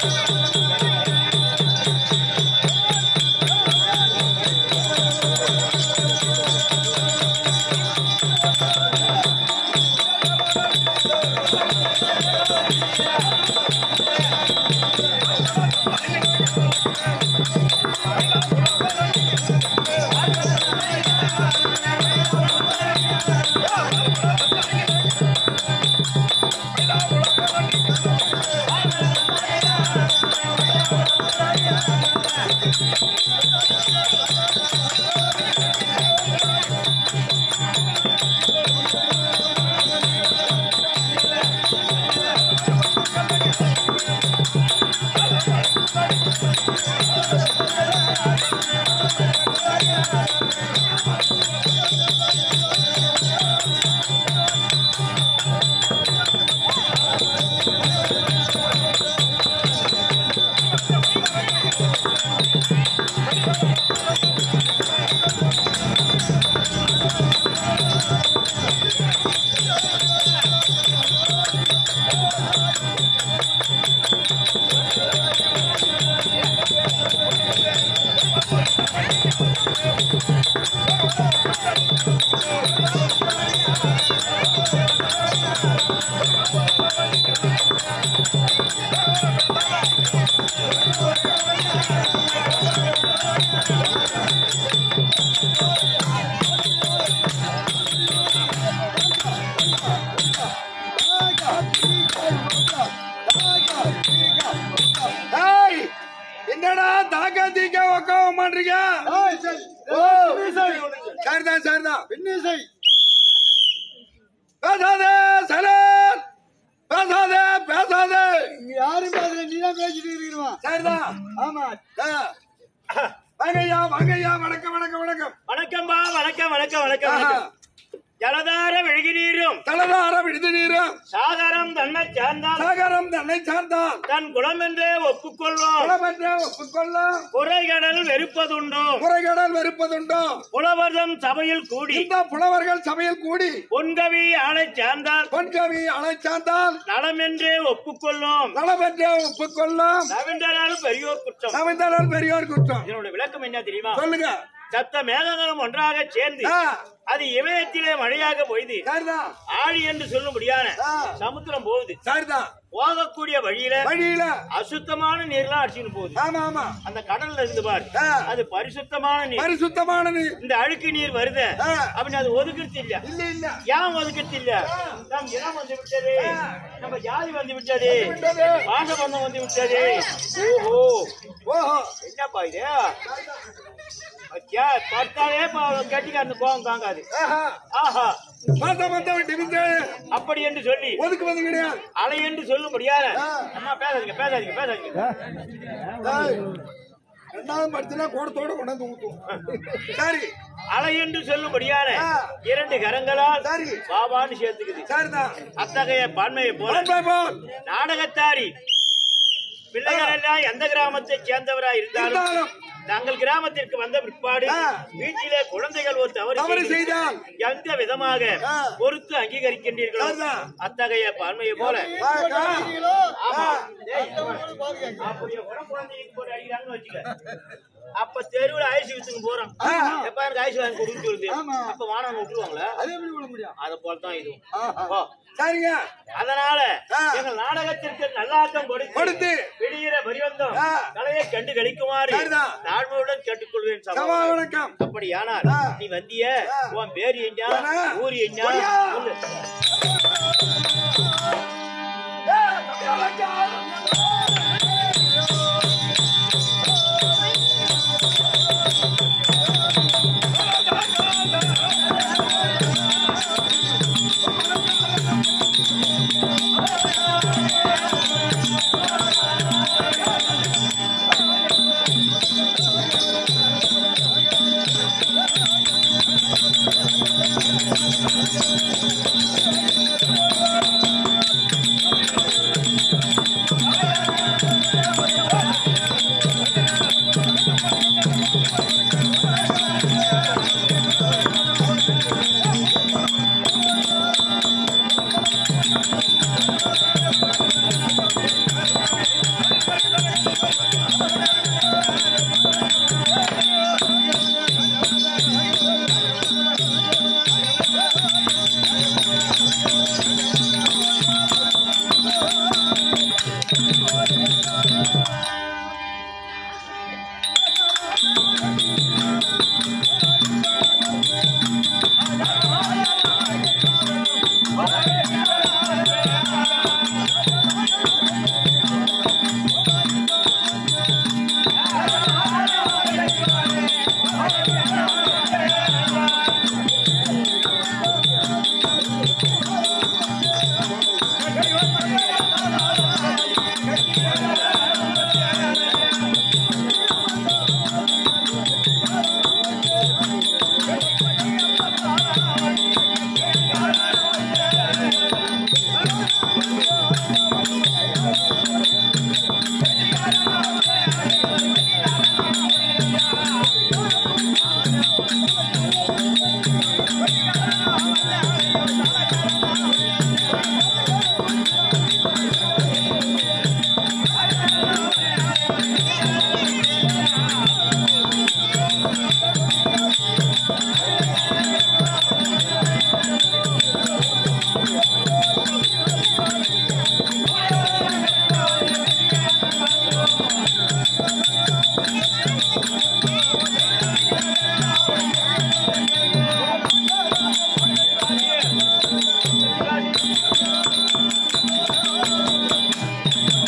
ஏய், என்னடா தாக்கா தீக்கா உக்காவ மாட்டீங்க ஓ சரிதான் சரிதான் பேசாதே சலன் பேசாதே பேசாதே யாரும் பேசல நீதான் பேசிட்டு இருக்கிறவா சரிதான் ஆமா ஆ. வாங்கய்யா வாங்கய்யா வணக்கம் வணக்கம் வணக்கம் வணக்கம்பா வணக்கம் வணக்கம் வணக்கம் ஆஹா. வணக்கம். ஜலதார விழுகி நீரும் தலதார விடுதி நீரும் சாகரம் தன்னை சேர்ந்தால் சாகரம் தன்னை சார்ந்தால் தன் குலம் என்றே ஒப்புக்கொள்வோம் குலமன்றே ஒப்புக்கொள்ளும் குறைகடல் வெறுப்பதுண்டோ குறைகடல் வெறுப்பதுண்டோ புலவர்தம் சபையில் கூடி இந்த புலவர்கள் சபையில் கூடி பொன்கவி ஆணை சேர்ந்தால் பொன்கவி அழைச்சாந்தால் நலம் என்றே ஒப்புக்கொள்ளும் நலமன்றே ஒப்புக்கொள்ளும் ரவீந்திரனால் பெரியோர் குற்றம் கவிஞர்கள் பெரியோர் குற்றம் இதனுடைய விளக்கம் என்ன தெரியுமா சொல்லுங்க சத்த மேகங்களும் ஒன்றாக சேர்ந்து ஆ, அது இமயத்திலே மழையாக பொய்து சரிதான் ஆழி என்று சொல்லும்படியான ஆ. சமுத்திரம் போகுது சரிதான் போகக்கூடிய வழியில வழியில அசுத்தமான நீர்லாம் அடிச்சுன்னு போகுது ஆமா ஆமா அந்த கடல்ல இருந்து பாரு ஆ. அது பரிசுத்தமான நீர் பரிசுத்தமான நீர் இந்த அழுக்கு நீர் வருது ஆ. அப்படின்னு அது ஒதுக்கிறது இல்ல இல்ல இல்ல ஏன் ஒதுக்கிறது இல்ல நம் இனம் வந்து விட்டது நம்ம ஜாதி வந்து விட்டது விட்டது. பாச பந்தம் வந்து விட்டது ஓஹோ ஓஹோ என்னப்பா இது அச்சா, பார்த்தாலே கட்டிக்காரனு கோவம் தாங்காது ஆஹா ஆஹா மாசம் வந்தவன் டிவிந்து அப்படி என்று சொல்லி ஒதுக்கு வந்து கிடையாது அலை என்று சொல்லும்படியான ஆ. அம்மா பேசாதீங்க பேசாதீங்க பேசாதீங்க ஏய், ரெண்டாவது படிச்சுனா கூடத்தோட கொண்டாந்து ஊத்துவோம் சரி அலை என்று சொல்லும்படியான ஆ. இரண்டு கரங்களால் சரி பாபான்னு சேர்த்துக்குது சரிதான் அத்தகைய பான்மையை போல பண்பை போல் நாடகத்தாரி பிள்ளைகள் எல்லாம் எந்த கிராமத்தை சேர்ந்தவரா இருந்தாலும் இருந்தாலும் தங்கள் கிராமத்திற்கு வந்த பிற்பாடு ஆ. வீட்டிலே குழந்தைகள் ஒரு தவறு தவறு செய்து செய்தால் எந்த விதமாக ஆ. பொறுத்து அங்கீகரிக்கின்றீர்களோ சரிதான். அத்தகைய பான்மையை போல வாக்கா. ஆமா ஆ. டேய், அப்படியே உன குழந்தைக்கு போட்டு அடிக்கிறாங்கன்னு வச்சுக்க. அப்ப தெருவுல ஐஸ் வித்துக்கு போறோம் ஆ. எப்ப எனக்கு ஐஸ் வாங்கி கொடுன்னு சொல்லுது ஆமா. அப்ப வானம் விட்டுருவாங்களா அது எப்படி விட முடியும் அத போலதான் இதுவும் ஆஹா. ஓ. சரிங்க அதனால ஆ. எங்கள் நாடகத்திற்கு நல்லாக்கம் கொடுத்து கொடுத்து வெளியிற பரிவந்தம் ஆ. கலையை கண்டு கழிக்குமாறு சரிதான். தாழ்மையுடன் கேட்டுக்கொள்வேன் சபா சபா வணக்கம் அப்படியானால் ஆ. நீ வந்திய ஆ. உன் பேர் என்ன ஆனா. ஊர் என்ன ஒடியா. சொல்லு.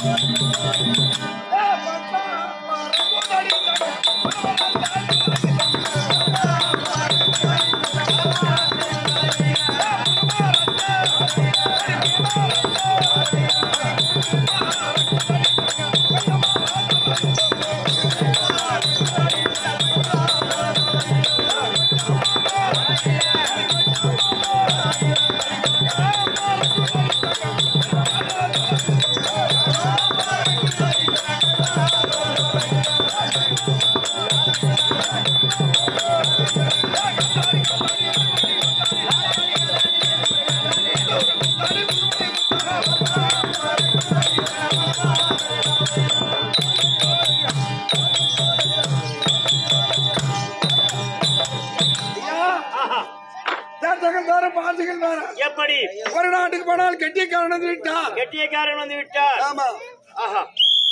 ஆஹா தேர்தல்கள் வேற பாசுகள் வேற எப்படி ஒரு நாட்டுக்கு போனால் கெட்டிக்காரன் விட்டா கெட்டியக்காரன் வந்து விட்டார் ஆமா ஆஹா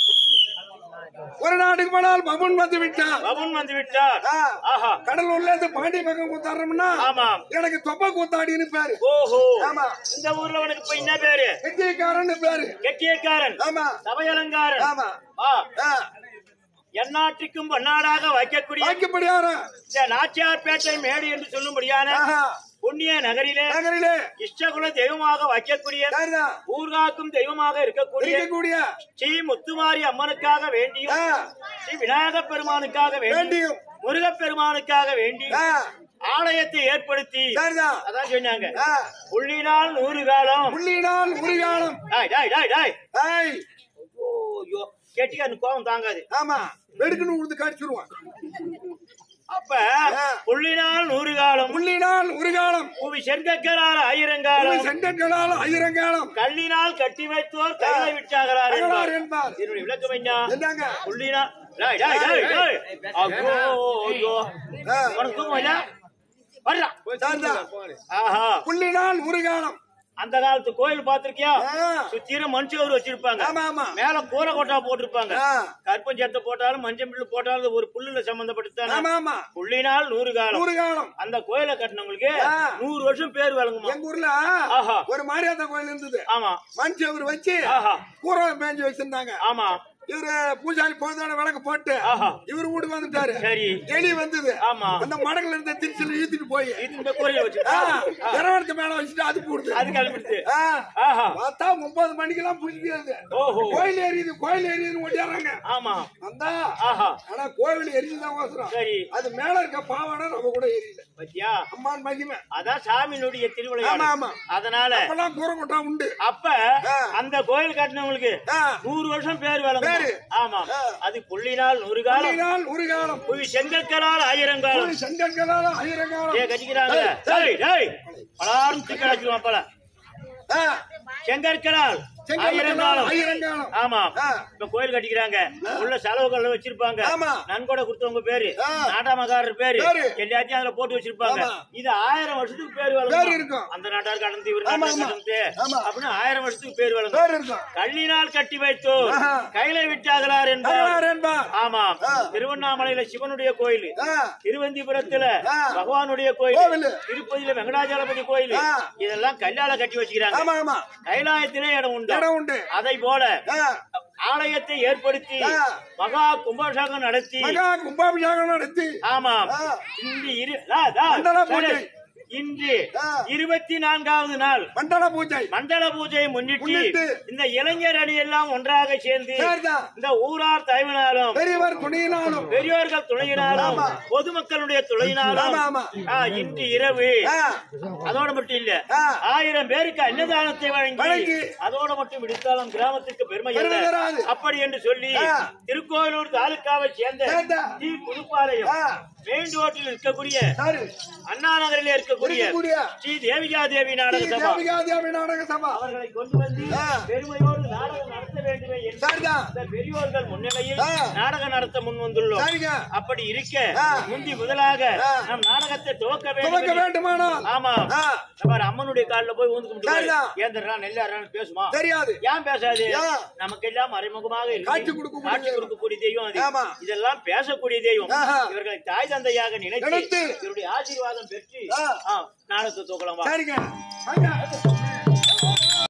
ஒரு நாட்டுக்கு போனால் பபுன் வந்து விட்டா பவன் வந்து விட்டார் ஆ. ஆஹா கடல் உள்ள இருந்து பாண்டி பக்கம் கூத்தாடுறோம்னா ஆமாம் எனக்கு தொப்ப கூத்தாடின்னு பேரு ஓஹோ ஆமா இந்த ஊர்ல உனக்கு இப்ப என்ன பேரு கெட்டிக்காரன் பேரு கெட்டியக்காரன் ஆமா சபையலங்காரன் ஆமா ஆ, ஆ. எந்நாட்டுக்கும் பன்னாடாக வைக்கக்கூடிய வாக்கிப்படியார இந்த நாச்சியார்பேட்டை மேடு என்று சொல்லும்படியான ஆஹா புண்ணிய நகரிலே நகரிலே இஷ்டகுல தெய்வமாக வைக்கக்கூடிய சரிதான் ஊர்காக்கும் தெய்வமாக இருக்கக்கூடிய இருக்கக்கூடிய ஸ்ரீ முத்துமாரி அம்மனுக்காக வேண்டியும் ஆ, ஸ்ரீ விநாயக பெருமானுக்காக வேண்டியும் வேண்டியும் முருகப் பெருமானுக்காக வேண்டி ஆ, ஆலயத்தை ஏற்படுத்தி சரிதான் அதான் சொன்னாங்க ஆ, புள்ளினால் நூறு காலம் புள்ளினால் முறிகாலம் டாய் டாய் டாய் டாய் ஐய் ஐயோ கெட்டிக்காரன் கோபம் தாங்காது ஆமா வெடுக்குன்னு உழுது கடிச்சிருவான் அப்ப புள்ளினால் நூறு காலம் புள்ளினால் முறிகாலம் புவி செங்கக்கரால் ஆயிரங்காலம் செங்கற்களால் ஐயரங்காலம் கல்லினால் கட்டி வைத்தோர் கையை விட்டாகிறார் அகலார் என்பார். என்பார் இதனுடைய விளக்கம் என்ன என்னங்க புள்ளினால் டாய் டாய் டாய் டாய் ஐயோ ஐயோ ஆ, உனக்கு தூக்கம் இல்ல வரலாம் சரிதான் ஆஹா புள்ளினால் முறிகாலம் அந்த காலத்து கோயில் பாத்திருக்கியா ஆ, சுத்திரும் மனுஷவர் வச்சிருப்பாங்க ஆமா ஆமா மேல கூரை கொட்டா போட்டிருப்பாங்க ஆ, கற்பஞ்சத்தை போட்டாலும் மஞ்சள் பில்லு போட்டாலும் ஒரு புல்லுல சம்பந்தப்பட்டு ஆமா ஆமா புள்ளினால் நூறு காலம் முறிகாலம் அந்த கோயிலை கட்டினவங்களுக்கு ஆ. நூறு வருஷம் பேர் வழங்குமா எங்க ஊர்ல ஆஹா. ஒரு மாரியாத்தா கோயில் இருந்தது ஆமா மனுஷ அவர் வச்சு ஆஹா கூரை மேஞ்சு வச்சிருந்தாங்க ஆமா இவரு பூஜாரி பொழுதான விளக்கு போட்டு ஆஹா இவரு வீட்டுக்கு வந்துட்டாரு சரி எலி வந்தது ஆமா அந்த மடங்குல இருந்த திருச்சியில இழுத்துட்டு போய் இந்த கோயில வச்சு இரவணத்து மேல வச்சுட்டு அது போடுது அது கிளம்பிடுச்சு ஆ, ஆஹா பார்த்தா ஒன்பது மணிக்கெல்லாம் புடிக்கிறது ஓஹோ கோயில் எரியுது கோயில் எரியுதுன்னு ஓட்டிடுறாங்க ஆமா வந்தா ஆஹா ஆனா கோவில் எரிஞ்சுதான் அவசரம் சரி அது மேல இருக்க பாவாடை நம்ம கூட எரியல பத்தியா அம்மான் மகிமை அதான் சாமியினுடைய ஆமா திருவிளையாடல் ஆமா அதனால அப்பெல்லாம் கூரை கொட்டா உண்டு அப்ப ஆ. அந்த கோயில் கட்டினவங்களுக்கு ஆ, நூறு வருஷம் பேர் பேரு. வழங்கும் ஆமா ஆ. அது புள்ளினால் நூறு காலம் நாள் ஒரு காலம் புவி செங்கற்களால் ஆயிரம் காலம் செங்கற்களால ஆயிரம் காலம் ஏ கட்டிக்கிறாங்க ஏய், டேய் டேய் பலாரும் சிக்கன் வச்சிருவான் பல ஆ, செங்கற்களால் ஆயிரம் செங்கற்களால காலம் ஆயிரம் காலம் ஆமா ஆ. இப்ப கோயில் கட்டிக்கிறாங்க உள்ள செலவுகள் வச்சிருப்பாங்க ஆமா. நன்கொடை கொடுத்தவங்க பேரு ஆ. நாட்டாமக்காரர் பேரு பேரு. எல்லாத்தையும் அதுல போட்டு வச்சிருப்பாங்க ஆமா. இது ஆயிரம் வருஷத்துக்கு பேர் பேர் வழங்கும் இருக்கும். அந்த நாட்டார் கடந்து இவர் ஆமா, நாட்டார் ஆமா. கடந்து ஆமா. அப்படின்னு ஆயிரம் வருஷத்துக்கு பேர் வழங்கும் பேர் இருக்கும் கல்லினால் கட்டி வைத்தோர் ஆஹா. கையில விட்டாகிறார் என்பார் அகலார் என்பார் ஆமா ஆ. திருவண்ணாமலையில சிவனுடைய கோயில் ஆ, திருவந்திபுரத்துல ஆ. பகவானுடைய கோயில் கோவிலு. திருப்பதியில வெங்கடாஜலபதி கோயில் ஆ. இதெல்லாம் கல்லால கட்டி வச்சுக்கிறாங்க ஆமா ஆமா கைலாயத்திலே இடம் உண்டு இடம் உண்டு அதை போல ஆ, ஆலயத்தை ஏற்படுத்தி ஆ. மகா கும்பாபிஷேகம் நடத்தி மகா கும்பாபிஷேகம் நடத்தி ஆமாம் ஆ. இன்று இரு- தா, தா, மண்டல சரி. பூஜை. இன்று ஆ. இருபத்தி நான்காவது நாள் மண்டல பூஜை மண்டல பூஜையை முன்னிட்டு முன்னிட்டு. இந்த இளைஞர் அணி எல்லாம் ஒன்றாக சேர்ந்து சரிதான் இந்த ஊரார் தலைவனாலும் பெரியவர் துணியினாலும் பெரியோர்கள் துணையினாலும் ஆமா. பொதுமக்களுடைய துணையினாலும் ஆமா, ஆமா. ஆ, இன்று இரவு ஆ, அதோட மட்டும் இல்ல ஆ. ஆயிரம் பேருக்கு அன்னதானத்தை வழங்கி வழங்கி. அதோட மட்டும் விடுத்தாலும் கிராமத்திற்கு பெருமை பெருமை இல்லை. தராது. அப்படி என்று சொல்லி ஆ. திருக்கோயிலூர் தாலுக்காவை சேர்ந்த சேர்ந்த. டி புதுப்பாளையம் ஆ, மெயின் ரோட்டில் இருக்கக்கூடிய சரி அண்ணா நகரில் இருக்கக்கூடிய இருக்கக்கூடிய ஸ்ரீ தேவிகா தேவி நாடக ஸ்ரீ சபா தேவிகா தேவி நாடக சபா அவர்களை கொண்டு வந்து ஆ. பெருமையோடு நாடகம் நடத்த வேண்டுமே என்று சரிதான் இந்த பெரியோர்கள் முன்னிலையில் ஆ. நாடகம் நடத்த முன் வந்துள்ளோம் சரிங்க அப்படி இருக்க ஆ. முந்தி முதலாக ஆ. நம் நாடகத்தை துவக்க துவக்க வேண்டும் என்று- வேண்டுமானால் ஆமா ஆ, பாரு அம்மனுடைய கால்ல போய் ஊந்து கும்பிட்டு சரிதான். ஏந்திரா நெல்லாரான்னு பேசுமா தெரியாது ஏன் பேசாது ஏன்? நமக்கெல்லாம் மறைமுகமாக இருக்கு. காட்சி கொடுக்கக்கூடிய காட்சி கொடுக்கக்கூடிய தெய்வம் அது ஆமா. இதெல்லாம் பேசக்கூடிய தெய்வம் ஆஹா. இவர்களை தாய் தந்தையாக நினைத்து நினைத்து. இவருடைய ஆசீர்வாதம் பெற்று ஆ. ஆ, நாடகத்தை தூக்கலாம் வா. சரிங்க வாங்க.